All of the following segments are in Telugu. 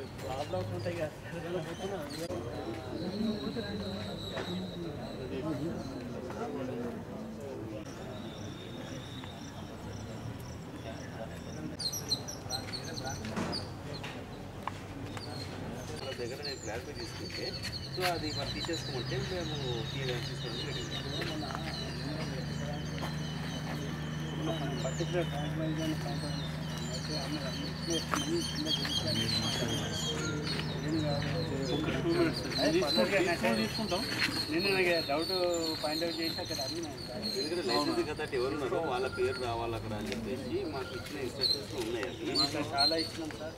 ప్రాబ్లమ్స్ ఉంటాయి కదా వాళ్ళ దగ్గర నేను క్లారిఫై తీసుకుంటే సో అది మరి తీసేసుకోమంటే మేము తీసుకోవడం పర్టికులర్ కాంప్రమైజ్ కాంప్రమైజ్ అయితే అన్ని అన్ని ఎక్కువ వస్తున్నాయి కింద గురించి ఏం కాదు తీసుకుంటాం నేను నాకు డౌట్ పాయింట్ అవుట్ చేసి అక్కడ అడిగినాను ఎందుకంటే లైసెన్స్ కదా ఎవరు ఉన్నారో వాళ్ళ పేరు రావాలి అక్కడ అని చెప్పేసి మాకు ఇచ్చిన ఇన్స్ట్రక్షన్స్ ఉన్నాయి అవి ఇక్కడ చాలా ఇచ్చినాం sir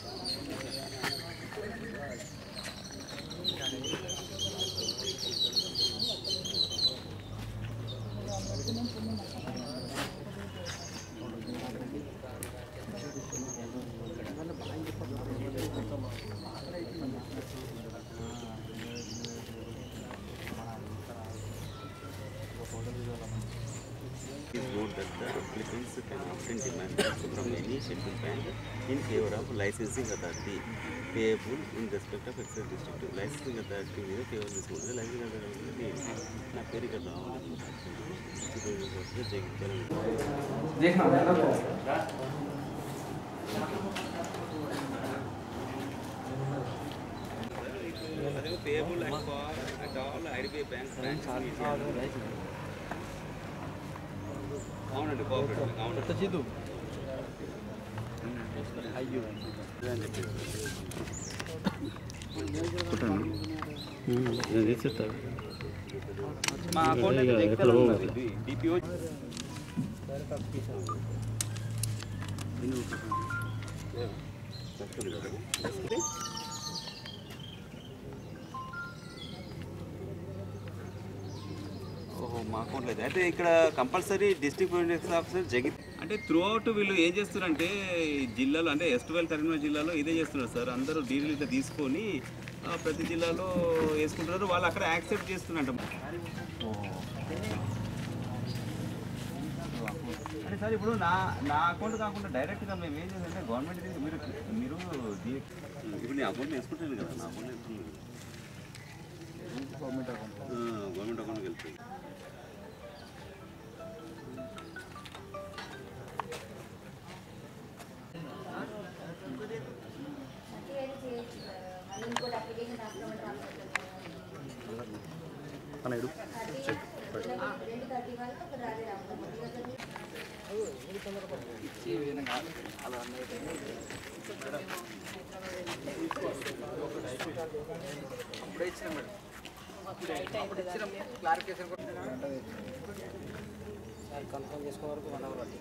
Please note that the applicants can obtain demand from any scheduled bank in favor of licensing authority payable in respect of excise district. Licensing authority మీద ఫేవర్ తీసుకుంటుంది లైసెన్సింగ్ అథారిటీ నా పేరు ఇక్కడ రావాలి జగిత్యాల అదే payable at all IDBI bank అవునండి కోఆపరేటివ్ అవును చీదు అయ్యో అని చెప్పేసి మా అకౌంట్ డిపిఓ ఓహో మా అకౌంట్లో అయితే అయితే ఇక్కడ కంపల్సరీ డిస్ట్రిక్ట్ ప్రొడక్ట్స్ ఆఫీసర్ జగిత్ అంటే త్రూ అవుట్ వీళ్ళు ఏం చేస్తున్నారంటే ఈ జిల్లాలో అంటే వెస్ట్ వెల్ కరీంనగర్ జిల్లాలో ఇదే చేస్తున్నారు సార్ అందరూ డీటెయిల్ ఇట్లా తీసుకొని ఆ, ప్రతి జిల్లాలో వేసుకుంటున్నారు వాళ్ళు అక్కడ యాక్సెప్ట్ చేస్తున్నట్టు అంటే సార్ ఇప్పుడు నా నా అకౌంట్ కాకుండా డైరెక్ట్గా మేము ఏం చేయాలంటే గవర్నమెంట్ ఇది మీరు మీరు దీ- ఇప్పుడు నీ అకౌంట్ వేసుకుంటాను కదా నా అకౌంట్ వేసుకున్నాను గవర్నమెంట్ అకౌంట్ గవర్నమెంట్ అకౌంట్కి వెళ్తుంది ఇంకోటి అప్లికేషన్ రాసుకోవడం అన్నాడు రెండు థర్టీ వల్ల ఒక రాజు రాసుకోవాలి కన్ఫర్మ్ చేసుకో వరకు వన్ అవర్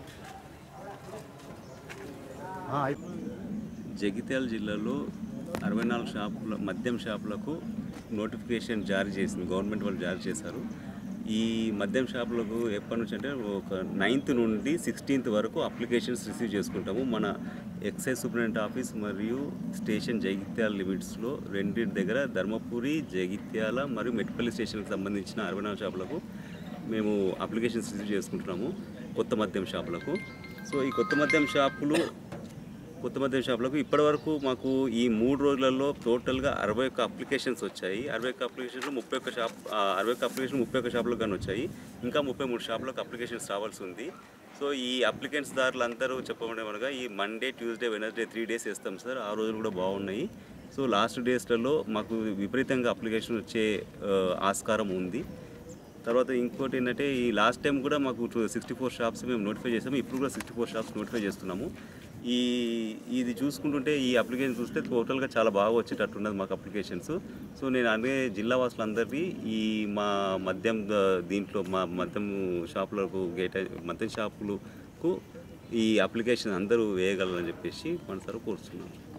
జగిత్యాల జిల్లాలో అరవై నాలుగు షాపుల మద్యం షాపులకు నోటిఫికేషన్ జారీ చేసింది గవర్నమెంట్ వాళ్ళు జారీ చేశారు ఈ మద్యం షాపులకు ఎప్పటి నుంచి అంటే ఒక నైన్త్ నుండి సిక్స్టీన్త్ వరకు అప్లికేషన్స్ రిసీవ్ చేసుకుంటాము మన ఎక్సైజ్ సూపరింటెండెంట్ ఆఫీస్ మరియు స్టేషన్ జగిత్యాల లిమిట్స్లో రెండింటి దగ్గర ధర్మపురి జగిత్యాల మరియు మెట్పల్లి స్టేషన్కి సంబంధించిన అరవై నాలుగు షాపులకు మేము అప్లికేషన్స్ రిసీవ్ చేసుకుంటున్నాము కొత్త మద్యం షాపులకు సో ఈ కొత్త మద్యం షాపులు కొత్త మద్యం షాపులకు ఇప్పటివరకు మాకు ఈ మూడు రోజులలో టోటల్గా అరవై ఒక్క అప్లికేషన్స్ వచ్చాయి అరవై ఒక్క అప్లికేషన్లు ముప్పై ఒక్క షాప్ ఆ, అరవై ఒక్క అప్లికేషన్ ముప్పై ఒక్క షాపులకు కానీ వచ్చాయి ఇంకా ముప్పై మూడు షాపులకు అప్లికేషన్స్ రావాల్సి ఉంది సో ఈ అప్లికెంట్స్ దారులు అందరూ చెప్పమనగా ఈ Monday Tuesday Wednesday three days వేస్తాం సార్ ఆ రోజులు కూడా బాగున్నాయి సో లాస్ట్ డేస్లలో మాకు విపరీతంగా అప్లికేషన్ వచ్చే ఆ, ఆస్కారం ఉంది తర్వాత ఇంకోటి ఏంటంటే ఈ లాస్ట్ టైం కూడా మాకు సిక్స్టీ ఫోర్ షాప్స్ మేము నోటిఫై చేసాము ఇప్పుడు కూడా సిక్స్టీ ఫోర్ షాప్స్ నోటిఫై చేస్తున్నాము ఈ ఇది చూసుకుంటుంటే ఈ అప్లికేషన్ చూస్తే టోటల్గా చాలా బాగా వచ్చేటట్టున్నది మాకు అప్లికేషన్స్ సో నేను అనే జిల్లా వాసులందరికీ ఈ మా మద్యం ద- దీంట్లో మా మద్యం షాపులకు గేట్ మద్యం షాపులకు ఈ అప్లికేషన్ అందరూ వేయగలరని చెప్పేసి మనసారి కోరుతున్నాను